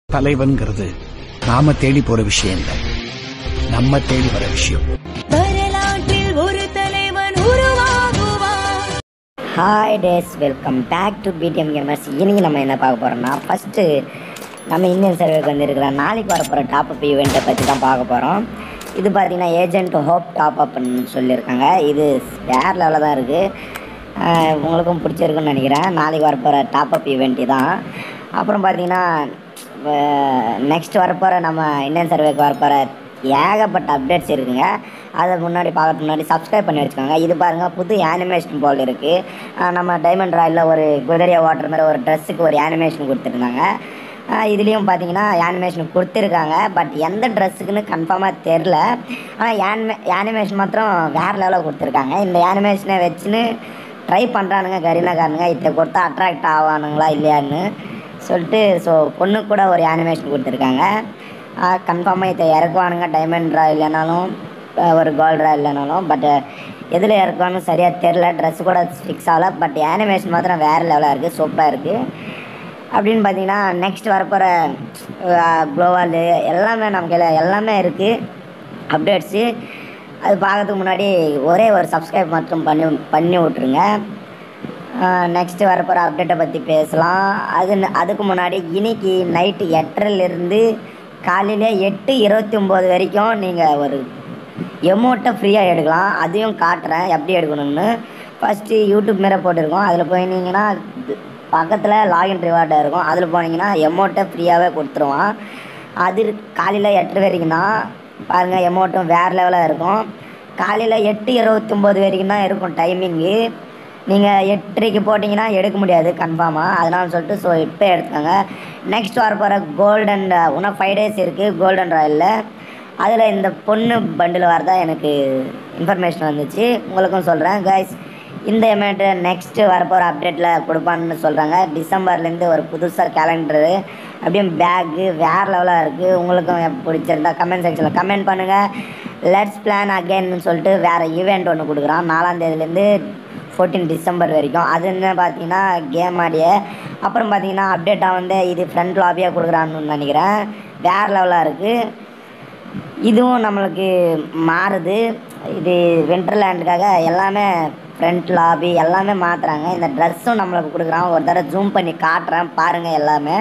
தலைவன்கிறது நாம தேடி போற விஷயம் இல்ல நம்ம தேடி வர விஷயம் வரலாற்றில் ஒரு தலைவன் உருவாகுவான் hi days welcome back to PTM gamers இன்னைக்கு நம்ம என்ன பார்க்க போகிறோம்னா ஃபஸ்ட்டு நம்ம இந்தியன் சர்வேக்கு வந்திருக்கிற நாளைக்கு வரப்போகிற டாப் அப் ஈவெண்ட்டை பற்றி தான் பார்க்க போகிறோம் இது பார்த்தீங்கன்னா ஏஜென்ட் ஹோப் டாப் அப்னு சொல்லியிருக்காங்க இது வேறு லெவலில் தான் இருக்குது உங்களுக்கும் பிடிச்சிருக்குன்னு நினைக்கிறேன் நாளைக்கு வரப்போகிற டாப் அப் ஈவெண்ட்டு தான் அப்புறம் பார்த்தீங்கன்னா நெக்ஸ்ட் வரப்போகிற நம்ம இந்தியன் சர்வேக்கு வரப்போகிற ஏகப்பட்ட அப்டேட்ஸ் இருக்குங்க அதை முன்னாடி பார்க்கறதுக்கு முன்னாடி சப்ஸ்கிரைப் பண்ணி வச்சுக்கோங்க இது பாருங்கள் புது ஆனிமேஷன் போல் இருக்குது நம்ம டைமண்ட் ராயில் ஒரு குதிரையை ஓட்டுற மாதிரி ஒரு ட்ரெஸ்ஸுக்கு ஒரு ஆனிமேஷன் கொடுத்துருந்தாங்க இதுலேயும் பார்த்தீங்கன்னா ஆனிமேஷன் கொடுத்துருக்காங்க பட் எந்த ட்ரெஸ்ஸுக்குன்னு கன்ஃபார்மாக தெரில ஆனால் ஆனிமே ஆனிமேஷன் மாத்திரம் வேறு லெவலில் கொடுத்துருக்காங்க இந்த ஆனிமேஷனை வச்சுன்னு ட்ரை பண்ணுறானுங்க கரீனாக்காரனுங்க இதை கொடுத்தா அட்ராக்ட் ஆவானுங்களா இல்லையான்னு சொல்லிட்டு ஸோ பொண்ணுக்கு கூட ஒரு ஆனிமேஷன் கொடுத்துருக்காங்க கன்ஃபார்மாக இதை இறக்குவானுங்க டைமண்ட் ரா இல்லைனாலும் அஹ், ஒரு கோல்ட் ரா இல்லைனாலும் பட் எதில் இறக்குவானு சரியாக தெரில ட்ரெஸ் கூட ஃபிக்ஸ் ஆகல பட் ஆனிமேஷன் மாத்திரம் வேறு லெவலாக இருக்குது சூப்பராக இருக்குது அப்படின்னு பார்த்தீங்கன்னா நெக்ஸ்ட் வரப்போகிற க்ளோவாலு எல்லாமே நம்ம கையில் எல்லாமே இருக்குது அப்டேட்ஸு அது பார்க்கறதுக்கு முன்னாடி ஒரே ஒரு சப்ஸ்கிரைப் மட்டும் பண்ணி பண்ணி விட்ருங்க நெக்ஸ்ட்டு வரப்போகிற அப்டேட்டை பற்றி பேசலாம் அது அதுக்கு முன்னாடி இன்னைக்கு நைட்டு எட்டரைலேருந்து காலையில் எட்டு இருபத்தி ஒம்பது வரைக்கும் நீங்கள் ஒரு எமௌண்ட்டை ஃப்ரீயாக எடுக்கலாம் அதையும் காட்டுறேன் எப்படி எடுக்கணும்னு ஃபஸ்ட்டு யூடியூப் மாரி போட்டிருக்கோம் அதில் போயிருந்தீங்கன்னா பக்கத்தில் லாகின் ரிவார்டாக இருக்கும் அதில் போனீங்கன்னா எமௌண்ட்டை ஃப்ரீயாகவே கொடுத்துருவான் அது காலையில் எட்டு வரைக்கும் தான் பாருங்கள் எமௌண்ட்டும் வேறு லெவலாக இருக்கும் காலையில் எட்டு இருபத்தொம்போது வரைக்கும் தான் இருக்கும் டைமிங்கு நீங்கள் எட்டரைக்கு போட்டிங்கன்னா எடுக்க முடியாது கன்ஃபார்மாக அதனால சொல்லிட்டு ஸோ இப்போ எடுத்தாங்க நெக்ஸ்ட் வர போகிற கோல்டன் இன்னும் ஃபைவ் டேஸ் இருக்குது கோல்டன் ராயலில் அதில் இந்த பொண்ணு பண்டில் வரதா எனக்கு இன்ஃபர்மேஷன் வந்துச்சு உங்களுக்கும் சொல்கிறேன் கைஸ் இந்த அமௌண்ட்டு நெக்ஸ்ட்டு வரப்போகிற அப்டேட்டில் கொடுப்பான்னு சொல்கிறாங்க டிசம்பர்லேருந்து ஒரு புதுசாக கேலண்டரு அப்படியே பேக்கு வேறு லெவலாக இருக்குது உங்களுக்கும் எப்ப பிடிச்சிருந்தா கமெண்ட் செக்ஷனில் கமெண்ட் பண்ணுங்கள் லெட்ஸ் பிளான் அகைன்னு சொல்லிட்டு வேறு ஈவெண்ட் ஒன்று கொடுக்குறான் நாலாம் தேதியிலேருந்து ஃபோர்டீன் டிசம்பர் வரைக்கும் அது என்ன பார்த்தீங்கன்னா கேம் ஆடிய அப்புறம் பார்த்தீங்கன்னா அப்டேட்டாக வந்து இது ஃப்ரண்ட் லாபியாக கொடுக்குறான்னு நினைக்கிறேன் வேறு லெவலாக இருக்குது இதுவும் நம்மளுக்கு மாறுது இது விண்டர்லேண்டுக்காக எல்லாமே ஃப்ரண்ட் லாபி எல்லாமே மாற்றுறாங்க இந்த ட்ரெஸ்ஸும் நம்மளுக்கு கொடுக்குறான் ஒரு தடவை ஜூம் பண்ணி காட்டுறேன் பாருங்கள் எல்லாமே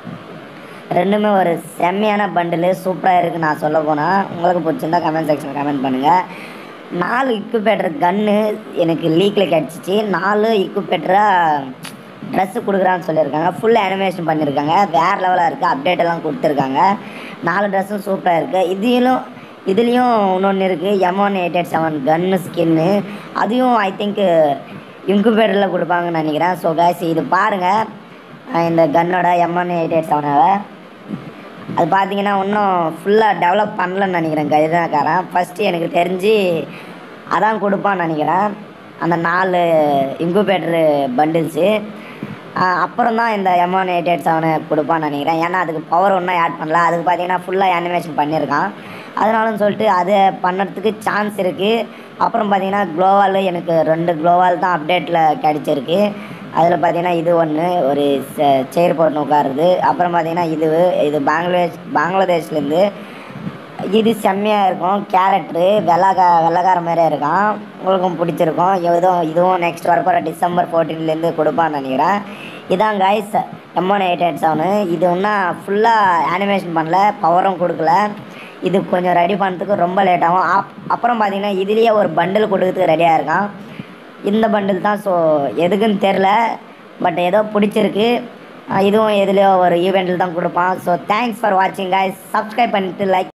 ரெண்டுமே ஒரு செம்மையான பண்டிலு சூப்பராக இருக்குது நான் சொல்ல போனால் உங்களுக்கு பிடிச்சிருந்தா கமெண்ட் செக்ஷனில் கமெண்ட் பண்ணுங்கள் நாலு இக்குபேட்டர் கன்று எனக்கு லீக்கில் கிடச்சிச்சு நாலு இக்குபேட்டராக ட்ரெஸ்ஸு கொடுக்குறான்னு சொல்லியிருக்காங்க ஃபுல் அனிமேஷன் பண்ணியிருக்காங்க வேறு லெவலாக இருக்குது அப்டேட் எல்லாம் கொடுத்துருக்காங்க நாலு ட்ரெஸ்ஸும் சூப்பராக இருக்குது இதிலும் இதுலேயும் இன்னொன்று இருக்குது M one eight eight seven gun skin அதையும் ஐ திங்க் இன்குபேட்டரில் கொடுப்பாங்கன்னு நினைக்கிறேன் ஸோ கேஸ் இது பாருங்கள் இந்த கன்னோட எம்ஒன் எயிட் எயிட் செவனோட அது பார்த்தீங்கன்னா இன்னும் ஃபுல்லாக டெவலப் பண்ணலன்னு நினைக்கிறேன் கஜினாக்காரன் ஃபஸ்ட்டு எனக்கு தெரிஞ்சு அதான் கொடுப்பான்னு நினைக்கிறேன் அந்த நாலு இன்குபேட்டரு பண்டில்ஸு அப்புறம் தான் இந்த எம்ஒன் எயிட் எயிட் செவனு கொடுப்பான்னு நினைக்கிறேன் ஏன்னா அதுக்கு பவர் ஒன்றும் ஆட் பண்ணல அதுக்கு பார்த்தீங்கன்னா ஃபுல்லாக அனிமேஷன் பண்ணியிருக்கான் அதனாலன்னு சொல்லிட்டு அதை பண்ணுறதுக்கு சான்ஸ் இருக்குது அப்புறம் பார்த்தீங்கன்னா க்ளோவால் எனக்கு ரெண்டு க்ளோவால் தான் அப்டேட்டில் கிடச்சிருக்கு அதில் பார்த்தீங்கன்னா இது ஒன்று ஒரு சேர் போட்டு உட்காருது அப்புறம் பார்த்தீங்கன்னா இது இது பங்களாதேஷ் பங்களாதேஷ்லேருந்து இது செம்மையாக இருக்கும் கேரக்டரு வெள்ளக்கா வெள்ளக்கார மாதிரியே இருக்கான் உங்களுக்கும் பிடிச்சிருக்கும் இதுவும் இதுவும் நெக்ஸ்ட் வரப்போகிற டிசம்பர் ஃபோர்டீன்லேருந்து கொடுப்பான்னு நினைக்கிறேன் இதான் guys M one eight eight seven இது இன்னும் ஃபுல்லாக அனிமேஷன் பண்ணல பவரும் கொடுக்கல இது கொஞ்சம் ரெடி பண்ணுறதுக்கு ரொம்ப லேட் ஆகும் அப் அப்புறம் பார்த்தீங்கன்னா இதுலேயே ஒரு பண்டில் கொடுக்கறதுக்கு ரெடியாக இருக்கான் இந்த பண்டில் தான் ஸோ எதுக்குன்னு தெரில பட் ஏதோ பிடிச்சிருக்கு அஹ் இதுவும் எதுலேயோ ஒரு ஈவெண்ட்டில் தான் கொடுப்பான் ஸோ தேங்க்ஸ் ஃபார் வாட்சிங் guys சப்ஸ்கிரைப் பண்ணிட்டு லைக்